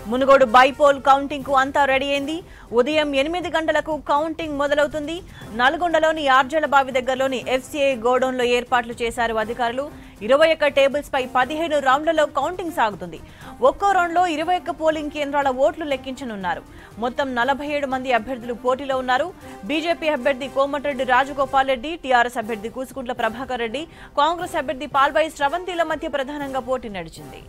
Munugode bypoll counting కు అంతా ready అయింది ఉదయం ఎనిమిది గంటలకు కౌంటింగ్ మొదలవుతుంది నల్గొండలోని ఆర్జలబావి దగ్గరలోని ఎఫ్సీఐ గోడౌన్లో ఏర్పాట్లు చేశారు అధికారులు ఇరవై ఒక్క టేబుల్స్ పై పదిహేను రౌండ్లలో కౌంటింగ్ సాగుతుంది ఒక్కో రౌండ్లో ఇరవై ఒక్క పోలింగ్ కేంద్రాల ఓట్లు లెక్కించనున్నారు మొత్తం నలభై ఏడు మంది అభ్యర్థులు పోటీలో ఉన్నారు బీజేపీ అభ్యర్థి కోమటిరెడ్డి రాజగోపాల్ రెడ్డి టీఆర్ఎస్ అభ్యర్థి కూసుకుంట్ల ప్రభాకర్ రెడ్డి కాంగ్రెస్ అభ్యర్థి పాల్బాయి స్రవంతిల మధ్య ప్రధానంగా పోటీ నడిచింది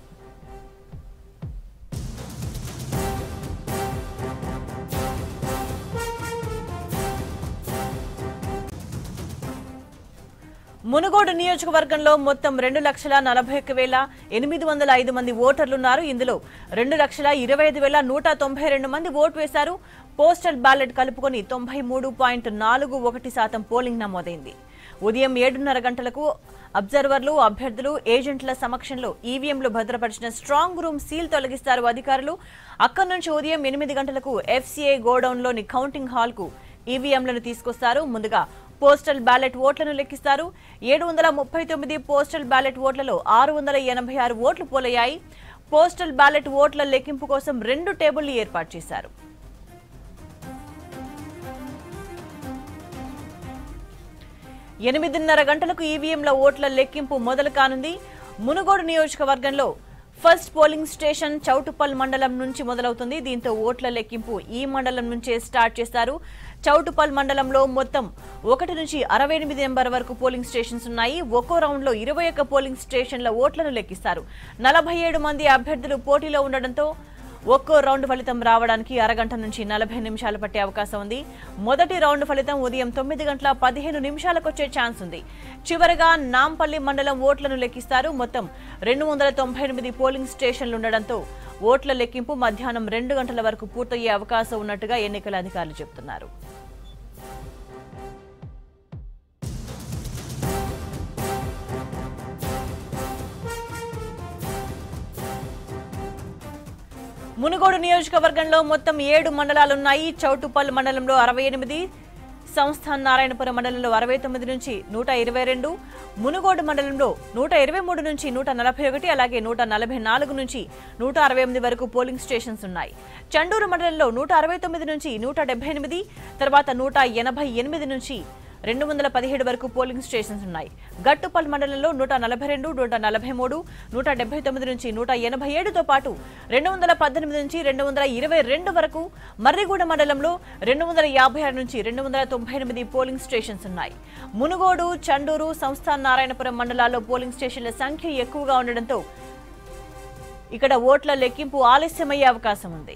మునుగోడు నియోజకవర్గంలో మొత్తం రెండు లక్షల నలభై ఒక్క వేల ఎనిమిది వందల ఐదు మంది ఓటర్లున్నారు ఇందులో రెండు లక్షల ఇరవై ఐదు వేల నూట తొంభై రెండు మంది ఓటు వేశారు పోస్టల్ బ్యాలెట్ కలుపుకొని తొంభై మూడు పాయింట్ నాలుగు ఒకటి శాతం పోలింగ్ నమోదైంది ఉదయం ఏడున్నర గంటలకు అబ్జర్వర్లు అభ్యర్థులు ఏజెంట్ల సమక్షంలో ఈవీఎంలు భద్రపరిచిన స్ట్రాంగ్ రూమ్ సీల్ తొలగిస్తారు అధికారులు అక్కడి నుంచి ఉదయం ఎనిమిది గంటలకు ఎఫ్సీఐ గోడౌన్లోని కౌంటింగ్ హాల్కు ఈవీఎంలను తీసుకొస్తారు ముందుగా పోస్టల్ బ్యాలెట్ ఓట్లను లెక్కిస్తారు ఏడు వందల ముప్పై తొమ్మిది పోస్టల్ బ్యాలెట్ ఓట్లలో ఆరు వందల ఎనభై ఆరు ఓట్లు పోలయ్యాయి పోస్టల్ బ్యాలెట్ ఓట్ల లెక్కింపు కోసం రెండు టేబుళ్లు ఏర్పాటు చేశారు ఎనిమిదిన్నర గంటలకు ఈవీఎంల ఓట్ల లెక్కింపు మొదలు కానుంది మునుగోడు నియోజకవర్గంలో ఫస్ట్ పోలింగ్ స్టేషన్ చౌటుపల్ మండలం నుంచి మొదలవుతుంది దీంతో ఓట్ల లెక్కింపు ఈ మండలం నుంచే స్టార్ట్ చేస్తారు చౌటుపల్ మండలంలో మొత్తం ఒకటి నుంచి అరవై ఎనిమిది నెంబర్ వరకు పోలింగ్ స్టేషన్స్ ఉన్నాయి ఒక్కో రౌండ్లో ఇరవై ఒక్క పోలింగ్ స్టేషన్ల ఓట్లను లెక్కిస్తారు నలభై ఏడు మంది అభ్యర్థులు పోటీలో ఉండడంతో ఒక్కో రౌండ్ ఫలితం రావడానికి అరగంట నుంచి నలభై నిమిషాలు పట్టే అవకాశం ఉంది మొదటి రౌండ్ ఫలితం ఉదయం తొమ్మిది గంటల పదిహేను నిమిషాలకు వచ్చే ఛాన్స్ ఉంది చివరగా నాంపల్లి మండలం ఓట్లను లెక్కిస్తారు మొత్తం రెండు వందల తొంభై ఎనిమిది పోలింగ్ స్టేషన్లు ఉండడంతో ఓట్ల లెక్కింపు మధ్యాహ్నం రెండు గంటల వరకు పూర్తయ్యే అవకాశం ఉన్నట్టుగా ఎన్నికల అధికారులు చెబుతున్నారు మునుగోడు నియోజకవర్గంలో మొత్తం ఏడు మండలాలున్నాయి చౌటుపల్ మండలంలో అరవై ఎనిమిది సంస్థాన్ నారాయణపురం మండలంలో అరవై తొమ్మిది నుంచి నూట ఇరవై రెండు మునుగోడు మండలంలో నూట ఇరవై మూడు నుంచి నూట నలభై ఒకటి అలాగే నూట నలభై నాలుగు నుంచి నూట అరవై ఎనిమిది వరకు పోలింగ్ స్టేషన్స్ ఉన్నాయి చండూరు మండలంలో నూట అరవై తొమ్మిది నుంచి నూట డెబ్బై ఎనిమిది తర్వాత నూట ఎనభై ఎనిమిది నుంచి రెండు వందల పదిహేడు వరకు పోలింగ్ స్టేషన్స్ ఉన్నాయి గట్టుపల్ మండలంలో నూట నలభై రెండు నూట నలభై మూడు నూట డెబ్బై తొమ్మిది నుంచి నూట ఎనభై ఏడుతో పాటు రెండు వందల పద్దెనిమిది నుంచి రెండు వందల ఇరవై రెండు వరకు మర్రిగూడ మండలంలో రెండు వందల యాభై ఆరు నుంచి రెండు వందల తొంభై ఎనిమిది పోలింగ్ స్టేషన్స్ ఉన్నాయి మునుగోడు చండూరు సంస్థాన్ నారాయణపురం మండలాల్లో పోలింగ్ స్టేషన్ల సంఖ్య ఎక్కువగా ఉండడంతో ఇక్కడ ఓట్ల లెక్కింపు ఆలస్యమయ్యే అవకాశం ఉంది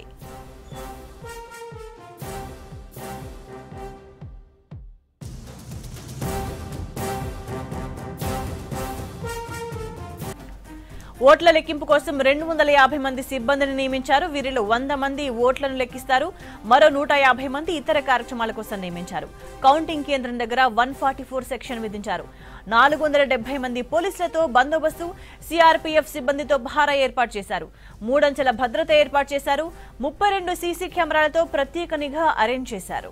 ఓట్ల లెక్కింపు కోసం రెండు వందల యాభై మంది సిబ్బందిని నియమించారు వీరిలో వంద మంది ఓట్లను లెక్కిస్తారు మరో నూట యాభై మంది ఇతర కార్యక్రమాల కోసం నియమించారు కౌంటింగ్ కేంద్రం దగ్గర వన్ ఫార్టీ ఫోర్ సెక్షన్ విధించారు నాలుగు వందల డెబ్బై మంది పోలీసులతో బందోబస్తు సిఆర్పీఎఫ్ సిబ్బందితో పహారా ఏర్పాటు చేశారు మూడంచెల భద్రత ఏర్పాటు చేశారు ముప్పై రెండు సీసీ కెమెరాలతో ప్రత్యేక నిఘా అరేంజ్ చేశారు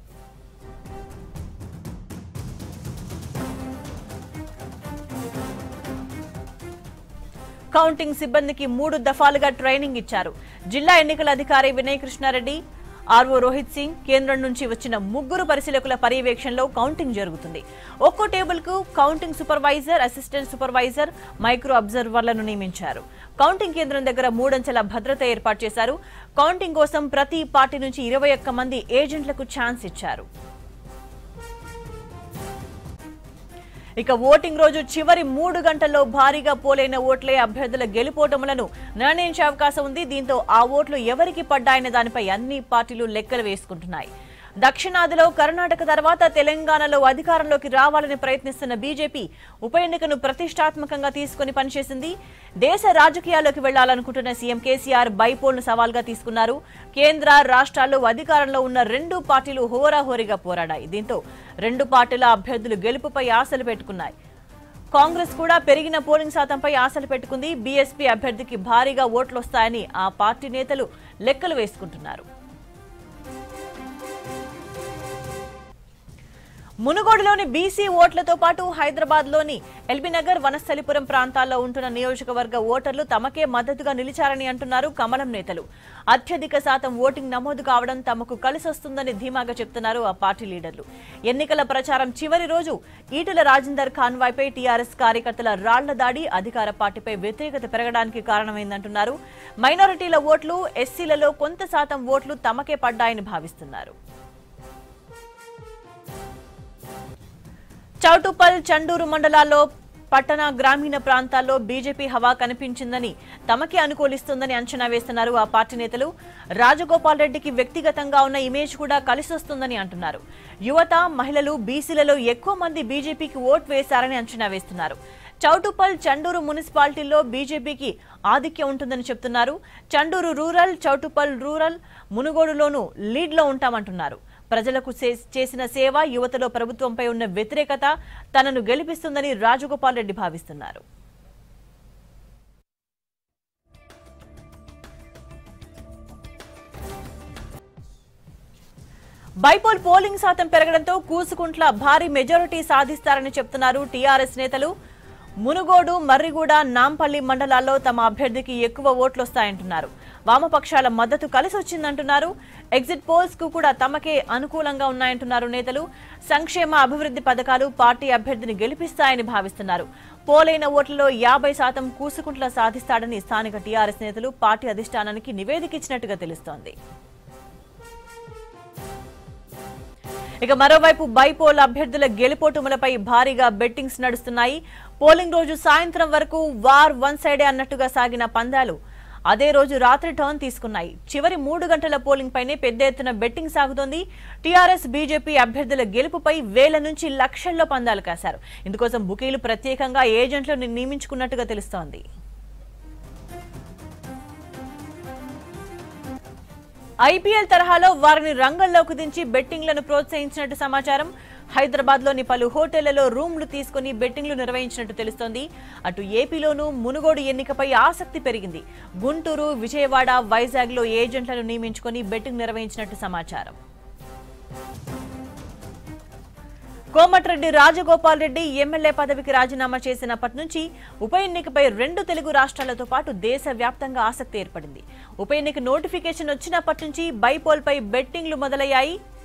కౌంటింగ్ సిబ్బందికి మూడు దఫాలుగా ట్రైనింగ్ ఇచ్చారు జిల్లా ఎన్నికల అధికారి వినయ్ కృష్ణారెడ్డి ఆర్ఓ రోహిత్ సింగ్ కేంద్రం నుంచి వచ్చిన ముగ్గురు పరిశీలకుల పర్యవేక్షణలో కౌంటింగ్ జరుగుతుంది ఒక్కో టేబుల్ కు counting supervisor assistant supervisor micro అబ్జర్వర్లను నియమించారు కౌంటింగ్ కేంద్రం దగ్గర మూడంచెల భద్రత ఏర్పాటు చేశారు కౌంటింగ్ కోసం ప్రతి పార్టీ నుంచి ఇరవై ఒక్క మంది ఏజెంట్లకు ఛాన్స్ ఇచ్చారు ఇక ఓటింగ్ రోజు చివరి మూడు గంటల్లో భారీగా పోలైన ఓట్లే అభ్యర్థుల గెలుపోటములను నిర్ణయించే అవకాశం ఉంది దీంతో ఆ ఓట్లు ఎవరికి పడ్డాయనే దానిపై అన్ని పార్టీలు లెక్కలు వేసుకుంటున్నాయి దక్షిణాదిలో కర్ణాటక తర్వాత తెలంగాణలో అధికారంలోకి రావాలని ప్రయత్నిస్తున్న బీజేపీ ఉప ఎన్నికను ప్రతిష్టాత్మకంగా తీసుకుని పనిచేసింది దేశ రాజకీయాల్లోకి వెళ్లాలనుకుంటున్న సీఎం కేసీఆర్ బైపోల్ను సవాల్గా తీసుకున్నారు కేంద్ర రాష్ట్రాల్లో అధికారంలో ఉన్న రెండు పార్టీలు హోరాహోరీగా పోరాడాయి దీంతో రెండు పార్టీల అభ్యర్థులు గెలుపుపై ఆశలు పెట్టుకున్నాయి కాంగ్రెస్ కూడా పెరిగిన పోలింగ్ శాతంపై ఆశలు పెట్టుకుంది బీఎస్పీ అభ్యర్థికి భారీగా ఓట్లు వస్తాయని ఆ పార్టీ నేతలు లెక్కలు వేసుకుంటున్నారు మునుగోడులోని బీసీ ఓట్లతో పాటు హైదరాబాద్లోని ఎల్బీనగర్ వనస్థలిపురం ప్రాంతాల్లో ఉంటున్న నియోజకవర్గ ఓటర్లు తమకే మద్దతుగా నిలిచారని అంటున్నారు కమలం నేతలు అత్యధిక శాతం ఓటింగ్ నమోదు కావడం తమకు కలిసొస్తుందని ధీమాగా చెప్తున్నారు ఆ పార్టీ లీడర్లు ఎన్నికల ప్రచారం చివరి రోజు ఈటెల రాజేందర్ ఖాన్వాయ్పై టీఆర్ఎస్ కార్యకర్తల రాళ్ల దాడి అధికార పార్టీపై వ్యతిరేకత పెరగడానికి కారణమైందంటున్నారు మైనారిటీల ఓట్లు ఎస్సీలలో కొంత శాతం ఓట్లు తమకే పడ్డాయని భావిస్తున్నారు చౌటుప్పల్ చండూరు మండలాల్లో పట్టణ గ్రామీణ ప్రాంతాల్లో బీజేపీ హవా కనిపించిందని తమకే అనుకూలిస్తుందని అంచనా వేస్తున్నారు ఆ పార్టీ నేతలు రాజగోపాల్ రెడ్డికి వ్యక్తిగతంగా ఉన్న ఇమేజ్ కూడా కలిసొస్తుందని అంటున్నారు యువత మహిళలు బీసీలలో ఎక్కువ మంది బీజేపీకి ఓట్ వేశారని అంచనా వేస్తున్నారు చౌటుప్పల్ చండూరు మున్సిపాలిటీల్లో బీజేపీకి ఆధిక్యం ఉంటుందని చెప్తున్నారు చండూరు రూరల్ చౌటుప్పల్ రూరల్ మునుగోడులోనూ లీడ్లో ఉంటామంటున్నారు ప్రజలకు చే- చేసిన సేవ యువతలో ప్రభుత్వంపై ఉన్న వ్యతిరేకత తనను గెలిపిస్తుందని రాజగోపాల్ రెడ్డి భావిస్తున్నారు బైపోల్ పోలింగ్ శాతం పెరగడంతో కూసుకుంట్ల భారీ మెజారిటీ సాధిస్తారని చెప్తున్నారు టీఆర్ఎస్ నేతలు మునుగోడు మర్రిగూడ నాంపల్లి మండలాల్లో తమ అభ్యర్థికి ఎక్కువ ఓట్లొస్తాయంటున్నారు వామపక్షాల మద్దతు కలిసి వచ్చిందంటున్నారు ఎగ్జిట్ పోల్స్ కు కూడా తమకే అనుకూలంగా ఉన్నాయంటున్నారు నేతలు సంక్షేమ అభివృద్ధి పథకాలు పార్టీ అభ్యర్థిని గెలిపిస్తాయని భావిస్తున్నారు పోలైన ఓట్లలో యాభై శాతం కూసుకుంట్ల సాధిస్తాడని స్థానిక టీఆర్ఎస్ నేతలు పార్టీ అధిష్టానానికి నివేదిక ఇచ్చినట్టుగా తెలుస్తోంది ఇక మరోవైపు బైపోల్ అభ్యర్థుల గెలుపోటుములపై భారీగా బెట్టింగ్స్ నడుస్తున్నాయి పోలింగ్ రోజు సాయంత్రం వరకు వార్ వన్ సైడే అన్నట్టుగా సాగిన పందాలు అదే రోజు రాత్రి టర్న్ తీసుకున్నాయి చివరి మూడు గంటల పోలింగ్ పైనే పెద్ద ఎత్తున బెట్టింగ్ సాగుతోంది టీఆర్ఎస్ బీజేపీ అభ్యర్థుల గెలుపుపై వేల నుంచి లక్షల్లో పందాలు కాశారు ఇందుకోసం బుకీలు ప్రత్యేకంగా ఏజెంట్లను నియమించుకున్నట్టుగా తెలుస్తోంది ఐపీఎల్ తరహాలో వారిని రంగంలోకి దించి బెట్టింగ్లను ప్రోత్సహించినట్టు సమాచారం హైదరాబాద్ లోని పలు హోటళ్లలో రూమ్లు తీసుకుని బెట్టింగ్లు నిర్వహించినట్టు తెలుస్తోంది అటు ఏపీలోనూ మునుగోడు ఎన్నికపై ఆసక్తి పెరిగింది గుంటూరు విజయవాడ వైజాగ్ లో ఏజెంట్లను నియమించుకొని బెట్టింగ్ నిర్వహించినట్టు సమాచారం కోమటిరెడ్డి రాజగోపాల్ రెడ్డి ఎమ్మెల్యే పదవికి రాజీనామా చేసినప్పటి నుంచి ఉప ఎన్నికపై రెండు తెలుగు రాష్ట్రాలతో పాటు దేశ వ్యాప్తంగా ఆసక్తి ఏర్పడింది ఉప ఎన్నిక నోటిఫికేషన్ వచ్చినప్పటి నుంచి బైపోల్పై బెట్టింగ్లు మొదలయ్యాయి